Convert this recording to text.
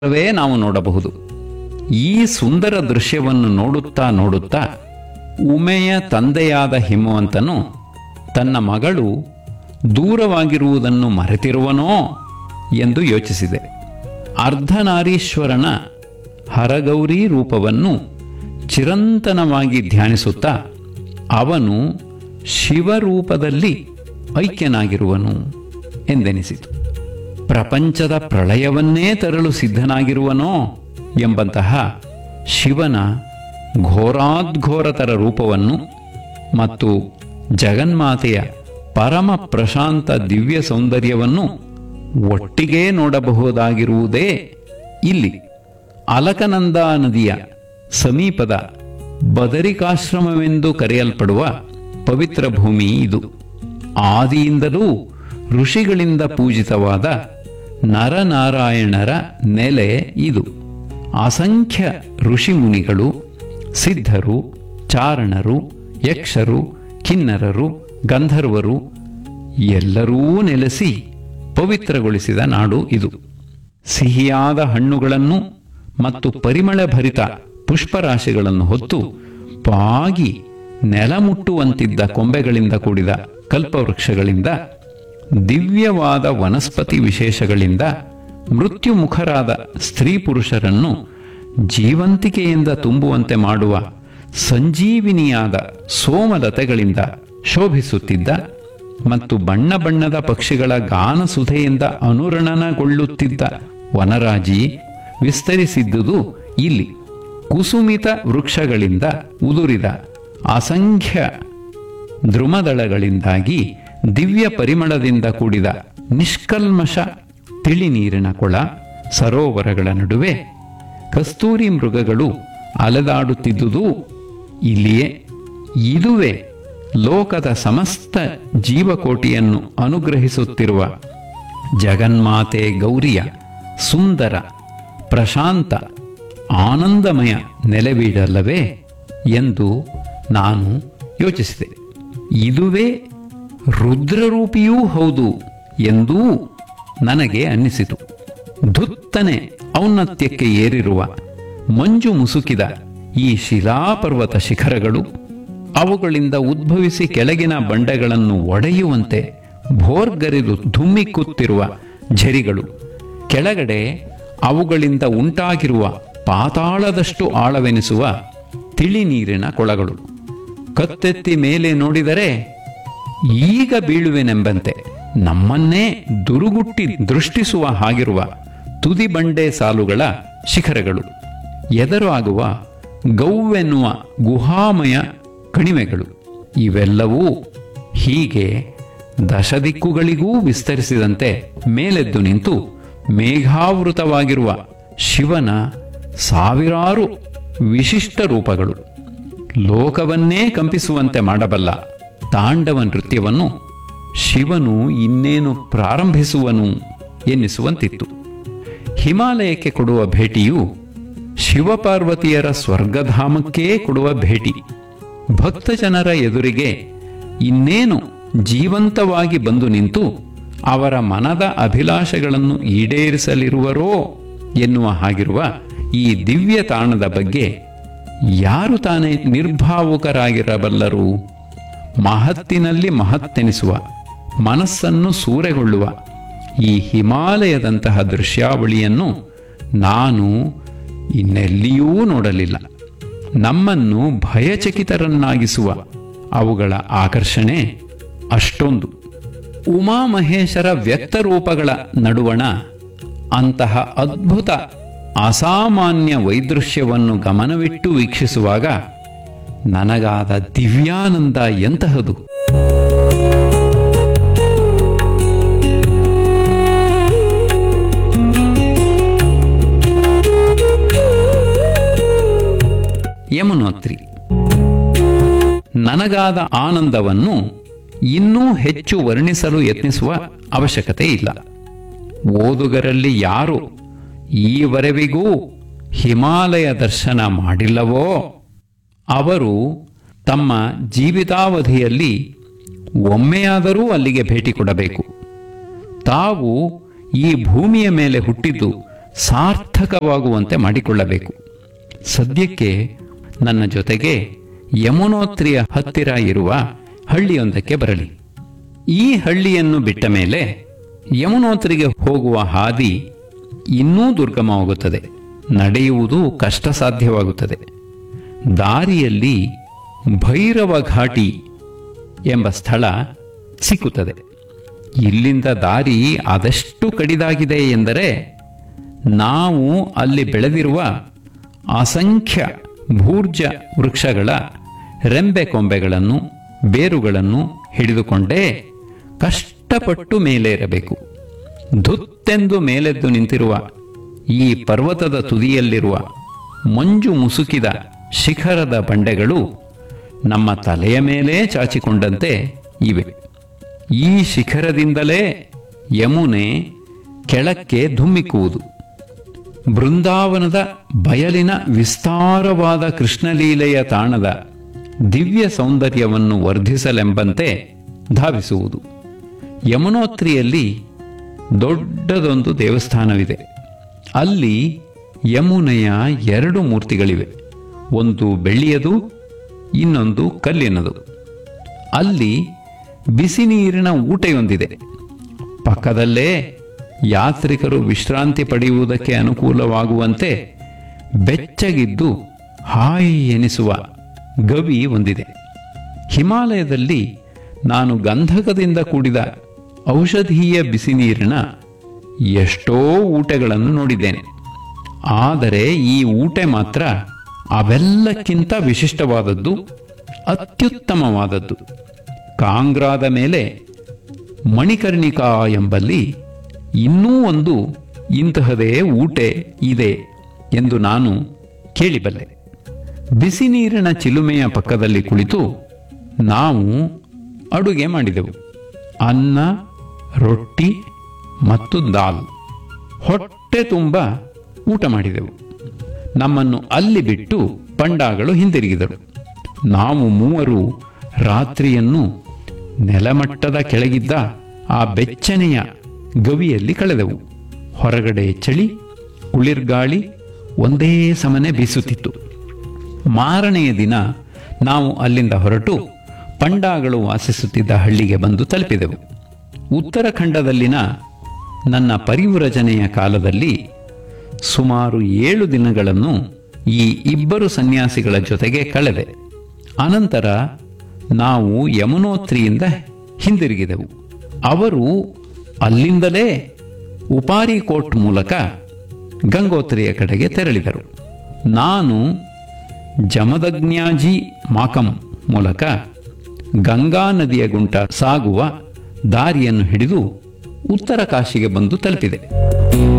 way ನಾವು ನೋಡಬಹುದು ಈ ಸುಂದರ ದೃಶ್ಯವನ್ನು ನೋಡುತ್ತಾ ನೋಡುತ್ತಾ ಉಮೆಯ ತಂದೆಯಾದ ಹಿಮವಂತನು ತನ್ನ ಮಗಳು ದೂರವಾಗಿರುವುದನ್ನು ಮರೆತಿರುವನೋ ಎಂದು ಯೋಚಿಸಿದೆ ಅರ್ಧನಾರೀಶ್ವರನ ಹರಗೌರಿ ರೂಪವನ್ನು ಚಿರಂತನವಾಗಿ ಧ್ಯಾನಿಸುತ್ತಾ ಅವನು ಶಿವರೂಪದಲ್ಲಿ ಐಕ್ಯನಾಗಿರುವನು ಎಂದೆನಿಸಿತು ಪ್ರಪಂಚದ ಪ್ರಳಯವನ್ನೇ ತರಲು ಸಿದ್ಧನಾಗಿರುವನೋ ಎಂಬಂತಹ ಶಿವನ ಘೋರಾದ್ಘೋರತರ ರೂಪವನ್ನು ಮತ್ತು ಜಗನ್ಮಾತೆಯ ಪರಮ ಪ್ರಶಾಂತ ದಿವ್ಯ ಸೌಂದರ್ಯವನ್ನು ಒಟ್ಟಿಗೇ ನೋಡಬಹುದಾಗಿರುವುದೇ ಇಲ್ಲಿ ಅಲಕನಂದಾ ನದಿಯ ಸಮೀಪದ ಬದರಿಕಾಶ್ರಮವೆಂದು ಕರೆಯಲ್ಪಡುವ ಪವಿತ್ರ ಭೂಮಿ ಇದು ಆದಿಯಿಂದಲೂ ಋಷಿಗಳಿಂದ ಪೂಜಿತವಾದ ನರನಾರಾಯಣರ ನೆಲೆ ಇದು ಅಸಂಖ್ಯ ಋಷಿಮುನಿಗಳು ಸಿದ್ಧರು ಚಾರಣರು ಯಕ್ಷರು ಕಿನ್ನರರು ಗಂಧರ್ವರು ಎಲ್ಲರೂ ನೆಲೆಸಿ ಪವಿತ್ರಗೊಳಿಸಿದ ನಾಡು ಇದು ಸಿಹಿಯಾದ ಹಣ್ಣುಗಳನ್ನು ಮತ್ತು ಪರಿಮಳ ಭರಿತ ಪುಷ್ಪರಾಶಿಗಳನ್ನು ಹೊತ್ತು ಬಾಗಿ ನೆಲ ಮುಟ್ಟುವಂತಿದ್ದ ಕೊಂಬೆಗಳಿಂದ ಕೂಡಿದ ಕಲ್ಪವೃಕ್ಷಗಳಿಂದ ದಿವ್ಯವಾದ ವನಸ್ಪತಿ ವಿಶೇಷಗಳಿಂದ ಮೃತ್ಯುಮುಖರಾದ ಸ್ತ್ರೀ ಪುರುಷರನ್ನು ಜೀವಂತಿಕೆಯಿಂದ ತುಂಬುವಂತೆ ಮಾಡುವ ಸಂಜೀವಿನಿಯಾದ ಸೋಮಲತೆಗಳಿಂದ ಶೋಭಿಸುತ್ತಿದ್ದ ಮತ್ತು ಬಣ್ಣ ಬಣ್ಣದ ಪಕ್ಷಿಗಳ ಗಾನಸುಧೆಯಿಂದ ಅನುರಣನಗೊಳ್ಳುತ್ತಿದ್ದ ವನರಾಜಿ ವಿಸ್ತರಿಸಿದ್ದುದು ಇಲ್ಲಿ ಕುಸುಮಿತ ವೃಕ್ಷಗಳಿಂದ ಉದುರಿದ ಅಸಂಖ್ಯ ದ್ರುಮದಳಗಳಿಂದಾಗಿ ದಿವ್ಯ ಪರಿಮಳದಿಂದ ಕೂಡಿದ ನಿಷ್ಕಲ್ಮಶ ತಿಳಿ ನೀರಿನ ಕೊಳ ಸರೋವರಗಳ ನಡುವೆ ಕಸ್ತೂರಿ ಮೃಗಗಳು ಅಲೆದಾಡುತ್ತಿದ್ದುದು ಇಲ್ಲಿಯೇ ಇದುವೇ ಲೋಕದ ಸಮಸ್ತ ಜೀವಕೋಟಿಯನ್ನು ಅನುಗ್ರಹಿಸುತ್ತಿರುವ ಜಗನ್ಮಾತೆ ಗೌರಿಯ ಸುಂದರ ಪ್ರಶಾಂತ ಆನಂದಮಯ ನೆಲೆವೀಡಲ್ಲವೇ ಎಂದು ನಾನು ಯೋಚಿಸಿದೆ ಇದುವೇ ರುದ್ರರೂಪಿಯೂ ಹೌದು ಎಂದೂ ನನಗೆ ಅನ್ನಿಸಿತು ಧುತ್ತನೆ ಔನ್ನತ್ಯಕ್ಕೆ ಏರಿರುವ ಮಂಜು ಮುಸುಕಿದ ಈ ಶಿಲಾಪರ್ವತ ಶಿಖರಗಳು ಅವುಗಳಿಂದ ಉದ್ಭವಿಸಿ ಕೆಳಗಿನ ಬಂಡೆಗಳನ್ನು ಒಡೆಯುವಂತೆ ಭೋರ್ಗರಿದು ಧುಮ್ಮಿಕ್ಕುತ್ತಿರುವ ಝರಿಗಳು ಕೆಳಗಡೆ ಅವುಗಳಿಂದ ಉಂಟಾಗಿರುವ ಪಾತಾಳದಷ್ಟು ಆಳವೆನಿಸುವ ತಿಳಿ ನೀರಿನ ಕೊಳಗಳು ಕತ್ತೆತ್ತಿ ಮೇಲೆ ನೋಡಿದರೆ ಈಗ ಬೀಳುವೆನೆಂಬಂತೆ ನಮ್ಮನ್ನೇ ದುರುಗುಟ್ಟಿ ದೃಷ್ಟಿಸುವ ಹಾಗಿರುವ ತುದಿ ಬಂಡೆ ಸಾಲುಗಳ ಶಿಖರಗಳು ಎದರು ಆಗುವ ಗೌವೆನ್ನುವ ಗುಹಾಮಯ ಕಣಿವೆಗಳು ಇವೆಲ್ಲವೂ ಹೀಗೆ ದಶದಿಕ್ಕುಗಳಿಗೂ ವಿಸ್ತರಿಸಿದಂತೆ ಮೇಲೆದ್ದು ನಿಂತು ಮೇಘಾವೃತವಾಗಿರುವ ಶಿವನ ಸಾವಿರಾರು ವಿಶಿಷ್ಟ ರೂಪಗಳು ಲೋಕವನ್ನೇ ಕಂಪಿಸುವಂತೆ ಮಾಡಬಲ್ಲ ತಾಂಡವ ನೃತ್ಯವನ್ನು ಶಿವನು ಇನ್ನೇನು ಪ್ರಾರಂಭಿಸುವನು ಎನ್ನಿಸುವಂತಿತ್ತು ಹಿಮಾಲಯಕ್ಕೆ ಕೊಡುವ ಭೇಟಿಯು ಶಿವಪಾರ್ವತಿಯರ ಸ್ವರ್ಗಧಾಮಕ್ಕೇ ಕೊಡುವ ಭೇಟಿ ಭಕ್ತಜನರ ಎದುರಿಗೆ ಇನ್ನೇನು ಜೀವಂತವಾಗಿ ಬಂದು ನಿಂತು ಅವರ ಮನದ ಅಭಿಲಾಷೆಗಳನ್ನು ಈಡೇರಿಸಲಿರುವರೋ ಎನ್ನುವ ಹಾಗಿರುವ ಈ ದಿವ್ಯ ತಾಣದ ಬಗ್ಗೆ ಯಾರು ತಾನೇ ನಿರ್ಭಾವುಕರಾಗಿರಬಲ್ಲರು ಮಹತ್ತಿನಲ್ಲಿ ಮಹತ್ತೆನಿಸುವ ಮನಸ್ಸನ್ನು ಸೂರೆಗೊಳ್ಳುವ ಈ ಹಿಮಾಲಯದಂತಹ ದೃಶ್ಯಾವಳಿಯನ್ನು ನಾನು ಇನ್ನೆಲ್ಲಿಯೂ ನೋಡಲಿಲ್ಲ ನಮ್ಮನ್ನು ಭಯಚಕಿತರನ್ನಾಗಿಸುವ ಅವುಗಳ ಆಕರ್ಷಣೆ ಅಷ್ಟೊಂದು ಉಮಾಮಹೇಶರ ವ್ಯಕ್ತರೂಪಗಳ ನಡುವಣ ಅಂತಹ ಅದ್ಭುತ ಅಸಾಮಾನ್ಯ ವೈದೃಶ್ಯವನ್ನು ಗಮನವಿಟ್ಟು ವೀಕ್ಷಿಸುವಾಗ ನನಗಾದ ದಿವ್ಯಾನಂದ ಎಂತಹದು ಯಮುನೋತ್ರಿ ನನಗಾದ ಆನಂದವನ್ನು ಇನ್ನೂ ಹೆಚ್ಚು ವರ್ಣಿಸಲು ಯತ್ನಿಸುವ ಅವಶ್ಯಕತೆ ಇಲ್ಲ ಓದುಗರಲ್ಲಿ ಯಾರು ಈವರೆವಿಗೂ ಹಿಮಾಲಯ ದರ್ಶನ ಮಾಡಿಲ್ಲವೋ ಅವರು ತಮ್ಮ ಜೀವಿತಾವಧಿಯಲ್ಲಿ ಒಮ್ಮೆಯಾದರೂ ಅಲ್ಲಿಗೆ ಭೇಟಿ ಕೊಡಬೇಕು ತಾವು ಈ ಭೂಮಿಯ ಮೇಲೆ ಹುಟ್ಟಿದ್ದು ಸಾರ್ಥಕವಾಗುವಂತೆ ಮಾಡಿಕೊಳ್ಳಬೇಕು ಸದ್ಯಕ್ಕೆ ನನ್ನ ಜೊತೆಗೆ ಯಮುನೋತ್ರಿಯ ಹತ್ತಿರ ಇರುವ ಹಳ್ಳಿಯೊಂದಕ್ಕೆ ಬರಲಿ ಈ ಹಳ್ಳಿಯನ್ನು ಬಿಟ್ಟ ಮೇಲೆ ಯಮುನೋತ್ರಿಗೆ ಹೋಗುವ ಹಾದಿ ಇನ್ನೂ ದುರ್ಗಮವಾಗುತ್ತದೆ ನಡೆಯುವುದು ಕಷ್ಟ ಸಾಧ್ಯವಾಗುತ್ತದೆ ದಾರಿಯಲ್ಲಿ ಭೈರವ ಘಾಟಿ ಎಂಬ ಸ್ಥಳ ಸಿಕ್ಕುತ್ತದೆ ಇಲ್ಲಿಂದ ದಾರಿ ಆದಷ್ಟು ಕಡಿದಾಗಿದೆ ಎಂದರೆ ನಾವು ಅಲ್ಲಿ ಬೆಳೆದಿರುವ ಅಸಂಖ್ಯ ಭೂರ್ಜ ವೃಕ್ಷಗಳ ರೆಂಬೆ ಕೊಂಬೆಗಳನ್ನು ಬೇರುಗಳನ್ನು ಹಿಡಿದುಕೊಂಡೇ ಕಷ್ಟಪಟ್ಟು ಮೇಲೇರಬೇಕು ಧುತ್ತೆಂದು ಮೇಲೆದ್ದು ನಿಂತಿರುವ ಈ ಪರ್ವತದ ತುದಿಯಲ್ಲಿರುವ ಮಂಜು ಮುಸುಕಿದ ಶಿಖರದ ಬಂಡೆಗಳು ನಮ್ಮ ತಲೆಯ ಮೇಲೆ ಚಾಚಿಕೊಂಡಂತೆ ಇವೆ ಈ ಶಿಖರದಿಂದಲೇ ಯಮುನೆ ಕೆಳಕ್ಕೆ ಧುಮ್ಮಿಕ್ಕುವುದು ಬೃಂದಾವನದ ಬಯಲಿನ ವಿಸ್ತಾರವಾದ ಕೃಷ್ಣಲೀಲೆಯ ತಾಣದ ದಿವ್ಯ ಸೌಂದರ್ಯವನ್ನು ವರ್ಧಿಸಲೆಂಬಂತೆ ಧಾವಿಸುವುದು ಯಮುನೋತ್ರಿಯಲ್ಲಿ ದೊಡ್ಡದೊಂದು ದೇವಸ್ಥಾನವಿದೆ ಅಲ್ಲಿ ಯಮುನೆಯ ಎರಡು ಮೂರ್ತಿಗಳಿವೆ ಒಂದು ಬೆಳ್ಳಿಯದು ಇನ್ನೊಂದು ಕಲ್ಲಿನದು ಅಲ್ಲಿ ಬಿಸಿ ನೀರಿನ ಊಟೆಯೊಂದಿದೆ ಪಕ್ಕದಲ್ಲೇ ಯಾತ್ರಿಕರು ವಿಶ್ರಾಂತಿ ಪಡೆಯುವುದಕ್ಕೆ ಅನುಕೂಲವಾಗುವಂತೆ ಬೆಚ್ಚಗಿದ್ದು ಹಾಯಿ ಎನಿಸುವ ಗವಿ ಒಂದಿದೆ ಹಿಮಾಲಯದಲ್ಲಿ ನಾನು ಗಂಧಕದಿಂದ ಕೂಡಿದ ಔಷಧೀಯ ಬಿಸಿ ನೀರಿನ ಎಷ್ಟೋ ಊಟಗಳನ್ನು ನೋಡಿದ್ದೇನೆ ಆದರೆ ಈ ಊಟೆ ಮಾತ್ರ ಅವೆಲ್ಲಕ್ಕಿಂತ ವಿಶಿಷ್ಟವಾದದ್ದು ಅತ್ಯುತ್ತಮವಾದದ್ದು ಕಾಂಗ್ರಾದ ಮೇಲೆ ಮಣಿಕರ್ಣಿಕಾ ಎಂಬಲ್ಲಿ ಇನ್ನೂ ಒಂದು ಇಂತಹದೇ ಊಟೆ ಇದೆ ಎಂದು ನಾನು ಕೇಳಿಬಲ್ಲೆ ಬಿಸಿ ನೀರಿನ ಚಿಲುಮೆಯ ಪಕ್ಕದಲ್ಲಿ ಕುಳಿತು ನಾವು ಅಡುಗೆ ಮಾಡಿದೆವು ಅನ್ನ ರೊಟ್ಟಿ ಮತ್ತು ದಾಲ್ ಹೊಟ್ಟೆ ತುಂಬ ಊಟ ಮಾಡಿದೆವು ನಮ್ಮನ್ನು ಅಲ್ಲಿ ಬಿಟ್ಟು ಪಂಡಾಗಳು ಹಿಂದಿರುಗಿದರು ನಾವು ಮೂವರು ರಾತ್ರಿಯನ್ನು ನೆಲಮಟ್ಟದ ಕೆಳಗಿದ್ದ ಆ ಬೆಚ್ಚನೆಯ ಗವಿಯಲ್ಲಿ ಕಳೆದೆವು ಹೊರಗಡೆ ಚಳಿ ಕುಳಿರ್ಗಾಳಿ ಒಂದೇ ಸಮನೆ ಬೀಸುತ್ತಿತ್ತು ಮಾರನೆಯ ದಿನ ನಾವು ಅಲ್ಲಿಂದ ಹೊರಟು ಪಂಡಾಗಳು ವಾಸಿಸುತ್ತಿದ್ದ ಹಳ್ಳಿಗೆ ಬಂದು ತಲುಪಿದೆವು ಉತ್ತರಾಖಂಡದಲ್ಲಿನ ನನ್ನ ಪರಿವ್ರಜನೆಯ ಕಾಲದಲ್ಲಿ ಸುಮಾರು ಏಳು ದಿನಗಳನ್ನು ಈ ಇಬ್ಬರು ಸನ್ಯಾಸಿಗಳ ಜೊತೆಗೆ ಕಳೆದೆ ಅನಂತರ ನಾವು ಯಮುನೋತ್ರಿಯಿಂದ ಹಿಂದಿರುಗಿದೆವು ಅವರು ಅಲ್ಲಿಂದಲೇ ಉಪಾರಿಕೋಟ್ ಮೂಲಕ ಗಂಗೋತ್ರಿಯ ಕಡೆಗೆ ತೆರಳಿದರು ನಾನು ಜಮದಗ್ನ್ಯಾಜಿ ಮಾಕಂ ಮೂಲಕ ಗಂಗಾ ನದಿಯ ಗುಂಟ ಸಾಗುವ ದಾರಿಯನ್ನು ಹಿಡಿದು ಉತ್ತರ ಕಾಶಿಗೆ ಬಂದು ತಲುಪಿದೆ